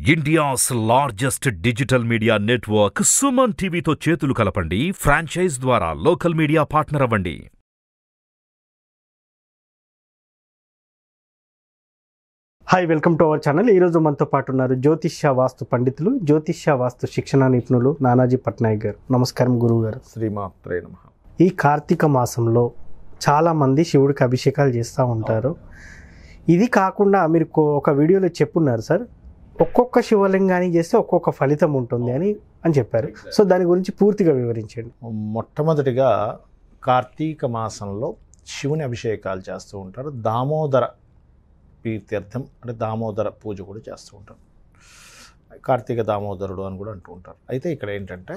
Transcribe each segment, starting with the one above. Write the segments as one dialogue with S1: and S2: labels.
S1: India's largest digital media network Suman టీవీతో చేతులు కలపండి ఫ్రాంచైజ్ ద్వారా లోకల్ మీడియా పార్ట్నర్ అవ్వండి
S2: hi welcome to our channel ఈరోజు మనతో పాటు ఉన్నారు జ్యోతిష్య వాస్తు పండితులు జ్యోతిష్య వాస్తు శిక్షణ నిపుణులు నానాజీ పట్నాయక్ గారు నమస్కారం గురువు గారు
S3: శ్రీమాత్రే నమ
S2: ఈ కార్తీక మాసంలో చాలామంది శివుడికి అభిషేకాలు చేస్తూ ఉంటారు ఇది కాకుండా మీరు కో- ఒక వీడియోలో చెప్పున్నారు సార్ ఒక్కొక్క శివలింగానికి చేస్తే ఒక్కొక్క ఫలితం ఉంటుంది అని అని చెప్పారు సో దాని గురించి పూర్తిగా వివరించండి
S3: మొట్టమొదటిగా కార్తీక మాసంలో శివుని అభిషేకాలు చేస్తూ ఉంటారు దామోదర తీర్థం అంటే దామోదర పూజ కూడా చేస్తూ ఉంటారు కార్తీక దామోదరుడు అని కూడా అంటూ ఉంటారు అయితే ఇక్కడ ఏంటంటే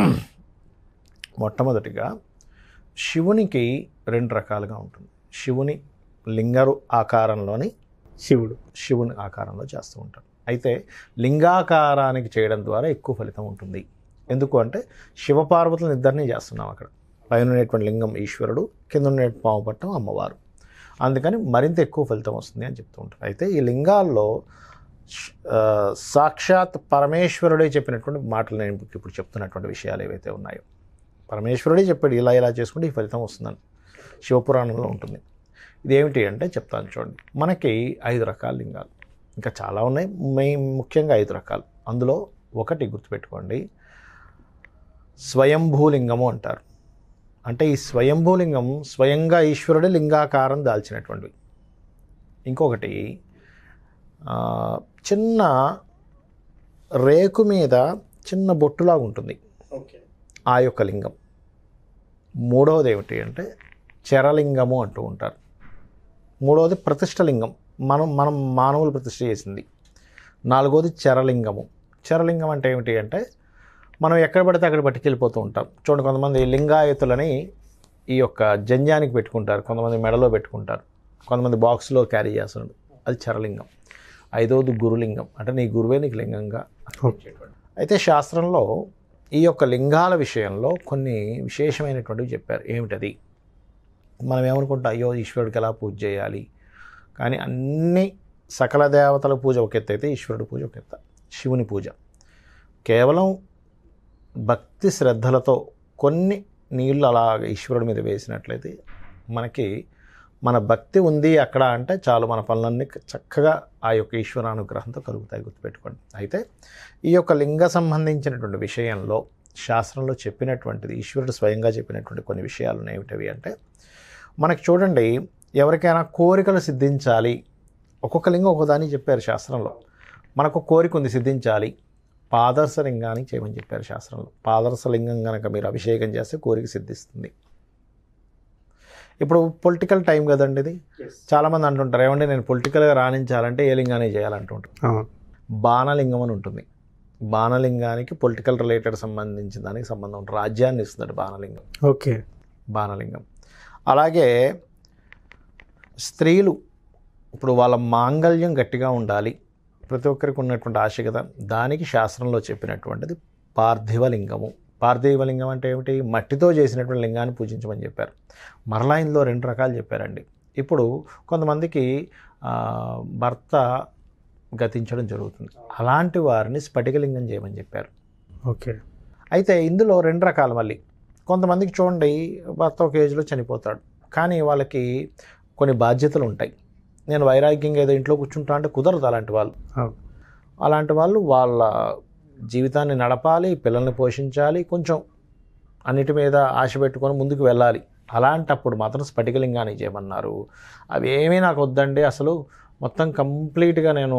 S3: మొట్టమొదటిగా శివునికి రెండు రకాలుగా ఉంటుంది శివుని లింగరు ఆకారంలోని
S2: శివుడు
S3: శివుని ఆకారంలో చేస్తూ ఉంటారు అయితే లింగాకారానికి చేయడం ద్వారా ఎక్కువ ఫలితం ఉంటుంది ఎందుకు అంటే శివపార్వతులను ఇద్దరిని చేస్తున్నాం అక్కడ పైన ఉండేటువంటి లింగం ఈశ్వరుడు కింద ఉండే పాము పట్టం అమ్మవారు అందుకని మరింత ఎక్కువ ఫలితం వస్తుంది అని చెప్తూ ఉంటారు అయితే ఈ లింగాల్లో శ్- ఆ, సాక్షాత్ పరమేశ్వరుడే చెప్పినటువంటి మాటలు నేను ఇప్పుడు- ఇప్పుడు చెప్తున్నటువంటి విషయాలు ఏవైతే ఉన్నాయో పరమేశ్వరుడే చెప్పాడు ఇలా ఇలా చేసుకుంటే ఈ ఫలితం వస్తుందని శివపురాణంలో ఉంటుంది ఇదేమిటి అంటే చెప్తాను చూడండి మనకి ఐదు రకాల లింగాలు ఇంకా చాలా ఉన్నాయి మెయిన్ ముఖ్యంగా ఐదు రకాలు అందులో ఒకటి గుర్తుపెట్టుకోండి స్వయంభూలింగము అంటారు అంటే ఈ స్వయంభూలింగం స్వయంగా ఈశ్వరుడే లింగాకారం దాల్చినటువంటివి ఇంకొకటి ఆ, చిన్న రేకు మీద చిన్న బొట్టులాగా ఉంటుంది ఆ యొక్క లింగం మూడవది ఏమిటి అంటే చరలింగము అంటూ ఉంటారు మూడవది ప్రతిష్టలింగం మనం మనం మానవులు ప్రతిష్ఠ చేసింది నాలుగవది చరలింగము చరలింగం అంటే ఏమిటి అంటే మనం ఎక్కడ పడితే అక్కడ పట్టుకెళ్ళిపోతూ ఉంటాం చూడండి కొంతమంది లింగాయతులని ఈ యొక్క జంజానికి పెట్టుకుంటారు కొంతమంది మెడలో పెట్టుకుంటారు కొంతమంది బాక్స్లో క్యారీ చేస్తారు అది చరలింగం ఐదవది గురులింగం అంటే నీ గురువే నీకు లింగంగా అయితే శాస్త్రంలో ఈ యొక్క లింగాల విషయంలో కొన్ని విశేషమైనటువంటివి చెప్పారు ఏమిటది మనం ఏమనుకుంటాం అయ్యో ఈశ్వరుడికి ఎలా పూజ చేయాలి కానీ అన్ని సకల దేవతల పూజ ఒక ఎత్తు అయితే ఈశ్వరుడి పూజ ఒక ఎత్త శివుని పూజ కేవలం భక్తి శ్రద్ధలతో కొన్ని నీళ్ళు అలా ఈశ్వరుడి మీద వేసినట్లయితే మనకి మన భక్తి ఉంది అక్కడ అంటే చాలు మన పనులన్నీ చక్కగా ఆ యొక్క ఈశ్వరానుగ్రహంతో కలుగుతాయి గుర్తుపెట్టుకోండి అయితే ఈ యొక్క లింగ సంబంధించినటువంటి విషయంలో శాస్త్రంలో చెప్పినటువంటిది ఈశ్వరుడు స్వయంగా చెప్పినటువంటి కొన్ని విషయాలు ఏమిటవి అంటే మనకి చూడండి ఎవరికైనా కోరికలు సిద్ధించాలి ఒక్కొక్క లింగం ఒక్కొక్కదాన్ని చెప్పారు శాస్త్రంలో మనకు కోరిక ఉంది సిద్ధించాలి పాదర్శ లింగానికి చేయమని చెప్పారు శాస్త్రంలో పాదర్శ లింగం కనుక మీరు అభిషేకం చేస్తే కోరిక సిద్ధిస్తుంది ఇప్పుడు పొలిటికల్ టైం కదండి ఇది చాలామంది అంటుంటారు ఏమంటే నేను పొలిటికల్గా రాణించాలంటే ఏ లింగాన్ని చేయాలంటుంటారు
S2: అవును.
S3: బాణలింగం అని ఉంటుంది బాణలింగానికి పొలిటికల్ రిలేటెడ్ సంబంధించిన దానికి సంబంధం ఉంటుంది రాజ్యాన్ని ఇస్తుంది బాణలింగం
S2: ఓకే
S3: బాణలింగం అలాగే స్త్రీలు ఇప్పుడు వాళ్ళ మాంగళ్యం గట్టిగా ఉండాలి ప్రతి ఒక్కరికి ఉన్నటువంటి ఆశ కదా దానికి శాస్త్రంలో చెప్పినటువంటిది పార్థివలింగము పార్థివలింగం అంటే ఏమిటి మట్టితో చేసినటువంటి లింగాన్ని పూజించమని చెప్పారు మరలా ఇందులో రెండు రకాలు చెప్పారండి ఇప్పుడు కొంతమందికి ఆ, భర్త గతించడం జరుగుతుంది అలాంటి వారిని స్ఫటికలింగం చేయమని చెప్పారు
S2: ఓకే
S3: అయితే ఇందులో రెండు రకాలు మళ్ళీ కొంతమందికి చూడండి భర్త ఒక ఏజ్లో చనిపోతాడు కానీ వాళ్ళకి కొన్ని బాధ్యతలు ఉంటాయి నేను వైరాగ్యంగా ఏదో ఇంట్లో కూర్చుంటా అంటే కుదరదు అలాంటి వాళ్ళు
S2: అవును.
S3: అలాంటి వాళ్ళు వాళ్ళ జీవితాన్ని నడపాలి పిల్లల్ని పోషించాలి కొంచెం అన్నిటి మీద ఆశ పెట్టుకొని ముందుకు వెళ్ళాలి అలాంటప్పుడు మాత్రం స్ఫటికలింగాన్ని చేయమన్నారు అవి ఏమీ నాకు వద్దండి అసలు మొత్తం కంప్లీట్గా నేను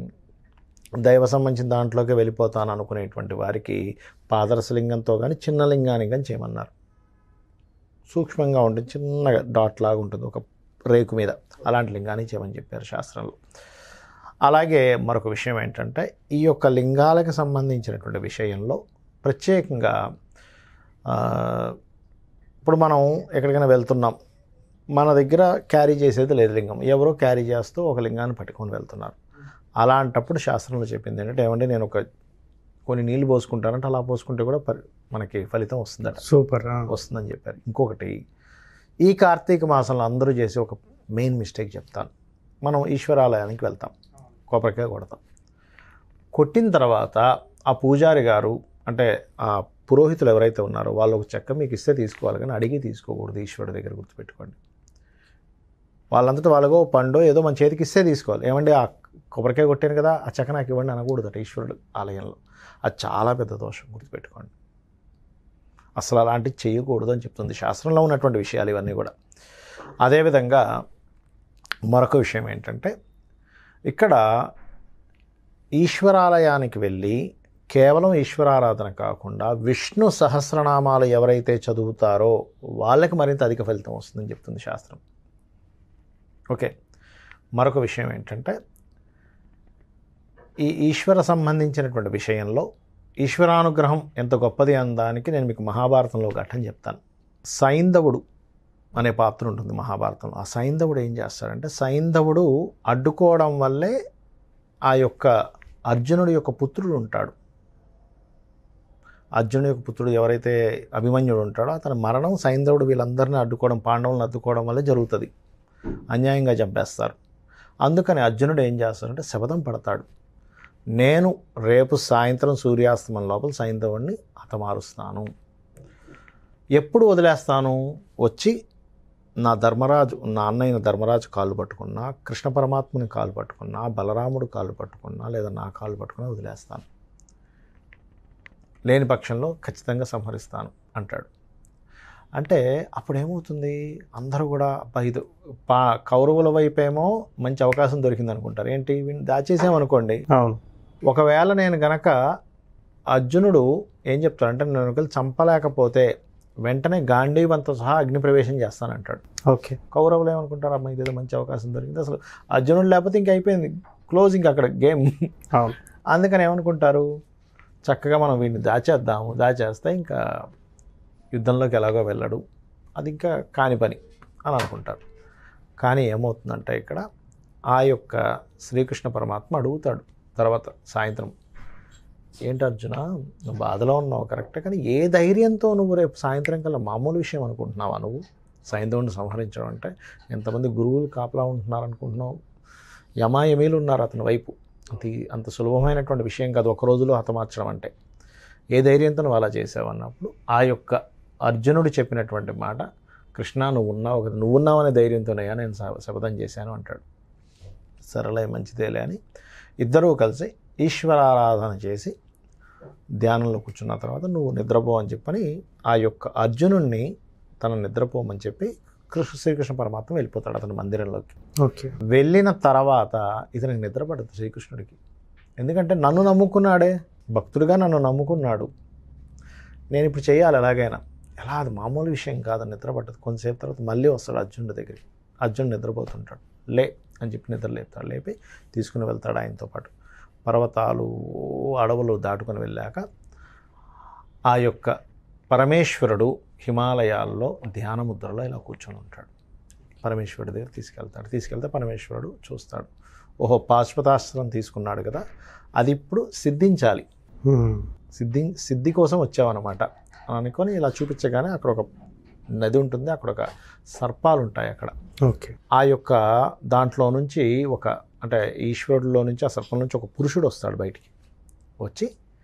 S3: దైవ సంబంధించిన దాంట్లోకి వెళ్ళిపోతాను అనుకునేటువంటి వారికి పాదరసలింగంతో కానీ చిన్న లింగాన్ని కానీ చేయమన్నారు సూక్ష్మంగా ఉంటుంది చిన్నగా డాట్ లాగా ఉంటుంది ఒక రేకు మీద అలాంటి లింగాన్ని చేయమని చెప్పారు శాస్త్రంలో అలాగే మరొక విషయం ఏంటంటే ఈ యొక్క లింగాలకు సంబంధించినటువంటి విషయంలో ప్రత్యేకంగా ఆ, ఇప్పుడు మనం ఎక్కడికైనా వెళ్తున్నాం మన దగ్గర క్యారీ చేసేది లేదు లింగం ఎవరో క్యారీ చేస్తూ ఒక లింగాన్ని పట్టుకొని వెళ్తున్నారు అలాంటప్పుడు శాస్త్రంలో చెప్పింది ఏంటంటే ఏమంటే నేను ఒక కొన్ని నీళ్ళు పోసుకుంటానంటే అలా పోసుకుంటే కూడా పరి మనకి ఫలితం వస్తుందట
S2: సూపర్ ఆ.
S3: వస్తుందని చెప్పారు ఇంకొకటి ఈ కార్తీక మాసంలో అందరూ చేసే ఒక మెయిన్ మిస్టేక్ చెప్తాను మనం ఈశ్వరాలయానికి వెళ్తాం కొబ్బరికాయ కొడతాం కొట్టిన తర్వాత ఆ పూజారి గారు అంటే ఆ పురోహితులు ఎవరైతే ఉన్నారో వాళ్ళు ఒక చెక్క మీకు ఇస్తే తీసుకోవాలి కానీ అడిగి తీసుకోకూడదు ఈశ్వరుడి దగ్గర గుర్తుపెట్టుకోండి వాళ్ళంతటా వాళ్ళగో పండు ఏదో మన చేతికి ఇస్తే తీసుకోవాలి ఏమండి ఆ కొబ్బరికాయ కొట్టాను కదా ఆ చెక్క నాకు ఇవ్వండి అనకూడదట ఈశ్వరుడు ఆలయంలో అది చాలా పెద్ద దోషం గుర్తుపెట్టుకోండి అసలు అలాంటివి చేయకూడదు అని చెప్తుంది శాస్త్రంలో ఉన్నటువంటి విషయాలు ఇవన్నీ కూడా అదేవిధంగా మరొక విషయం ఏంటంటే ఇక్కడ ఈశ్వరాలయానికి వెళ్ళి కేవలం ఈశ్వరారాధన కాకుండా విష్ణు సహస్రనామాలు ఎవరైతే చదువుతారో వాళ్ళకి మరింత అధిక ఫలితం వస్తుందని చెప్తుంది శాస్త్రం ఓకే మరొక విషయం ఏంటంటే ఈ ఈశ్వర సంబంధించినటువంటి విషయంలో ఈశ్వరానుగ్రహం ఎంత గొప్పది అనడానికి నేను మీకు మహాభారతంలో ఒక ఘట్టం చెప్తాను సైంధవుడు అనే పాత్ర ఉంటుంది మహాభారతంలో ఆ సైంధవుడు ఏం చేస్తాడంటే సైంధవుడు అడ్డుకోవడం వల్లే ఆ యొక్క అర్జునుడి యొక్క పుత్రుడు ఉంటాడు అర్జునుడి యొక్క పుత్రుడు ఎవరైతే అభిమన్యుడు ఉంటాడో అతని మరణం సైంధవుడు వీళ్ళందరినీ అడ్డుకోవడం పాండవులను అడ్డుకోవడం వల్లే జరుగుతుంది అన్యాయంగా చంపేస్తారు అందుకని అర్జునుడు ఏం చేస్తాడంటే శపథం పడతాడు నేను రేపు సాయంత్రం సూర్యాస్తమం లోపల సైంధవుడిని హతమారుస్తాను ఎప్పుడు వదిలేస్తాను వచ్చి నా ధర్మరాజు నా అన్నయ్య ధర్మరాజు కాళ్ళు పట్టుకున్నా కృష్ణ పరమాత్ముని కాళ్ళు పట్టుకున్నా బలరాముడు కాళ్ళు పట్టుకున్నా లేదా నా కాళ్ళు పట్టుకున్నా వదిలేస్తాను లేని పక్షంలో ఖచ్చితంగా సంహరిస్తాను అంటాడు అంటే అప్పుడు ఏమవుతుంది అందరూ కూడా అబ్బా ఇది పా కౌరవుల వైపేమో మంచి అవకాశం దొరికింది అనుకుంటారు ఏంటి వీడిని దాచేసామనుకోండి
S2: అవును
S3: ఒకవేళ నేను గనక అర్జునుడు ఏం చెప్తాడంటే నేను ఒకవేళ చంపలేకపోతే వెంటనే గాంధీవంతో సహా అగ్ని ప్రవేశం చేస్తానంటాడు
S2: ఓకే
S3: కౌరవులు ఏమనుకుంటారు అమ్మ ఇదేదో మంచి అవకాశం దొరికింది అసలు అర్జునుడు లేకపోతే ఇంక అయిపోయింది క్లోజ్ ఇంక అక్కడ గేమ్
S2: అవును
S3: అందుకని ఏమనుకుంటారు చక్కగా మనం వీడిని దాచేద్దాము దాచేస్తే ఇంకా యుద్ధంలోకి ఎలాగో వెళ్ళడు అది ఇంకా కాని పని అని అనుకుంటారు కానీ ఏమవుతుందంటే ఇక్కడ ఆ యొక్క శ్రీకృష్ణ పరమాత్మ అడుగుతాడు తర్వాత సాయంత్రం ఏంటి అర్జున నువ్వు బాధలో ఉన్నావు కరెక్టే కానీ ఏ ధైర్యంతో నువ్వు రేపు సాయంత్రం కల్లా మామూలు విషయం అనుకుంటున్నావా నువ్వు సైంధవుని సంహరించడం అంటే ఎంతమంది గురువులు కాపలా ఉంటున్నారు అనుకుంటున్నావు యమాయమీలు ఉన్నారు అతని వైపు అంత అంత సులభమైనటువంటి విషయం కాదు ఒక రోజులో హతమార్చడం అంటే ఏ ధైర్యంతో నువ్వు అలా చేసావు అన్నప్పుడు ఆ యొక్క అర్జునుడు చెప్పినటువంటి మాట కృష్ణ నువ్వు ఉన్నావు కదా నువ్వు ఉన్నావు అనే ధైర్యంతోనయ్యా నేను శ- శపథం చేశాను అంటాడు సరళే మంచిదేలే అని ఇద్దరూ కలిసి ఈశ్వరారాధన చేసి ధ్యానంలో కూర్చున్న తర్వాత నువ్వు నిద్రపో అని చెప్పని ఆ యొక్క అర్జునుణ్ణి తన నిద్రపోమని చెప్పి కృష్ణ శ్రీకృష్ణ పరమాత్మ వెళ్ళిపోతాడు అతని మందిరంలోకి
S2: ఓకే
S3: వెళ్ళిన తర్వాత ఇతనికి నిద్ర పడదు శ్రీకృష్ణుడికి ఎందుకంటే నన్ను నమ్ముకున్నాడే భక్తుడిగా నన్ను నమ్ముకున్నాడు నేను ఇప్పుడు చేయాలి ఎలాగైనా ఎలా అది మామూలు విషయం కాదు నిద్ర పట్టదు కొంతసేపు తర్వాత మళ్ళీ వస్తాడు అర్జునుడి దగ్గరికి అర్జునుడు నిద్రపోతుంటాడు లే అని చెప్పి నిద్ర లేపుతాడు లేపి తీసుకుని వెళ్తాడు ఆయనతో పాటు పర్వతాలు అడవులు దాటుకొని వెళ్ళాక ఆ యొక్క పరమేశ్వరుడు హిమాలయాల్లో ధ్యాన ముద్రలో ఇలా కూర్చొని ఉంటాడు పరమేశ్వరుడి దగ్గర తీసుకెళ్తాడు తీసుకెళ్తే పరమేశ్వరుడు చూస్తాడు ఓహో పాశ్వతాస్త్రం తీసుకున్నాడు కదా అది ఇప్పుడు సిద్ధించాలి
S2: హ్మ్.
S3: సిద్ధి సిద్ధి కోసం వచ్చావన్నమాట అని అనుకొని ఇలా చూపించగానే అక్కడ ఒక నది ఉంటుంది అక్కడ ఒక సర్పాలు ఉంటాయి అక్కడ
S2: ఓకే
S3: ఆ యొక్క దాంట్లో నుంచి ఒక అంటే ఈశ్వరుడిలో నుంచి ఆ సర్పం నుంచి ఒక పురుషుడు వస్తాడు బయటికి వచ్చి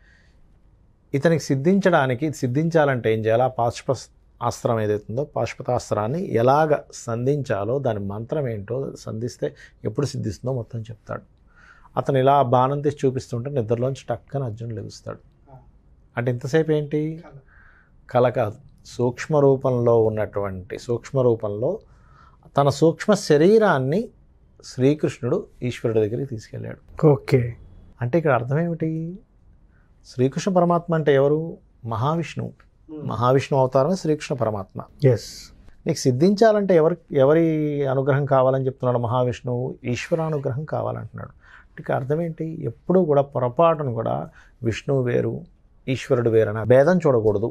S3: ఇతనికి సిద్ధించడానికి సిద్ధించాలంటే ఏం చేయాలి ఆ పాశ్వ అస్త్రం ఏదైతుందో పాశ్వతాస్త్రాన్ని ఎలాగ సంధించాలో దాని మంత్రం ఏంటో సంధిస్తే ఎప్పుడు సిద్ధిస్తుందో మొత్తం చెప్తాడు అతను ఇలా బాణం తీసి చూపిస్తుంటే నిద్రలోంచి టక్కన అర్జునుడు లెగుస్తాడు అంటే ఇంతసేపు ఏంటి కల కాదు సూక్ష్మ రూపంలో ఉన్నటువంటి సూక్ష్మ రూపంలో తన సూక్ష్మ శరీరాన్ని శ్రీకృష్ణుడు ఈశ్వరుడి దగ్గరికి తీసుకెళ్ళాడు
S2: ఓకే
S3: అంటే ఇక్కడ అర్థం ఏమిటి శ్రీకృష్ణ పరమాత్మ అంటే ఎవరు మహావిష్ణువు మహావిష్ణు అవతారమే శ్రీకృష్ణ పరమాత్మ
S2: ఎస్
S3: నీకు సిద్ధించాలంటే ఎవరి ఎవరి అనుగ్రహం కావాలని చెప్తున్నాడు మహావిష్ణువు ఈశ్వరానుగ్రహం కావాలంటున్నాడు ఇక అర్థం ఏంటి ఎప్పుడూ కూడా పొరపాటును కూడా విష్ణువు వేరు ఈశ్వరుడు వేరు అనే భేదం చూడకూడదు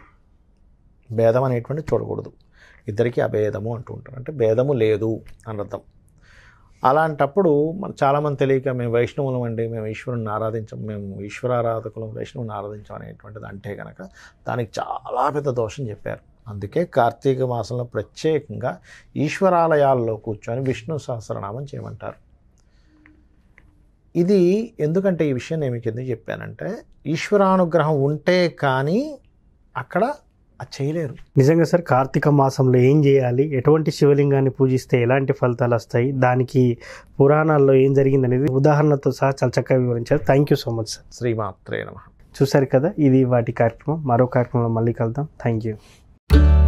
S3: భేదం అనేటువంటి చూడకూడదు ఇద్దరికి అభేదము అంటూ ఉంటారు అంటే భేదము లేదు అని అర్థం అలాంటప్పుడు మన చాలామంది తెలియక మేము వైష్ణవులం అండి మేము ఈశ్వరుని ఆరాధించం మేము ఈశ్వరారాధకులం వైష్ణవుని ఆరాధించం అనేటువంటిది అంటే కనుక దానికి చాలా పెద్ద దోషం చెప్పారు అందుకే కార్తీక మాసంలో ప్రత్యేకంగా ఈశ్వరాలయాల్లో కూర్చొని విష్ణు సహస్రనామం చేయమంటారు ఇది ఎందుకంటే ఈ విషయం నేను మీకు ఎందుకు చెప్పానంటే ఈశ్వరానుగ్రహం ఉంటే కానీ అక్కడ అది చేయలేరు
S2: నిజంగా సార్ కార్తీక మాసంలో ఏం చేయాలి ఎటువంటి శివలింగాన్ని పూజిస్తే ఎలాంటి ఫలితాలు వస్తాయి దానికి పురాణాల్లో ఏం జరిగింది అనేది ఉదాహరణతో సహా చాలా చక్కగా వివరించారు thank you so much sir
S3: శ్రీమాత్రే నమ
S2: చూసారు కదా ఇది వాటి కార్యక్రమం మరో కార్యక్రమంలో మళ్ళీ కలుద్దాం థ్యాంక్ యూ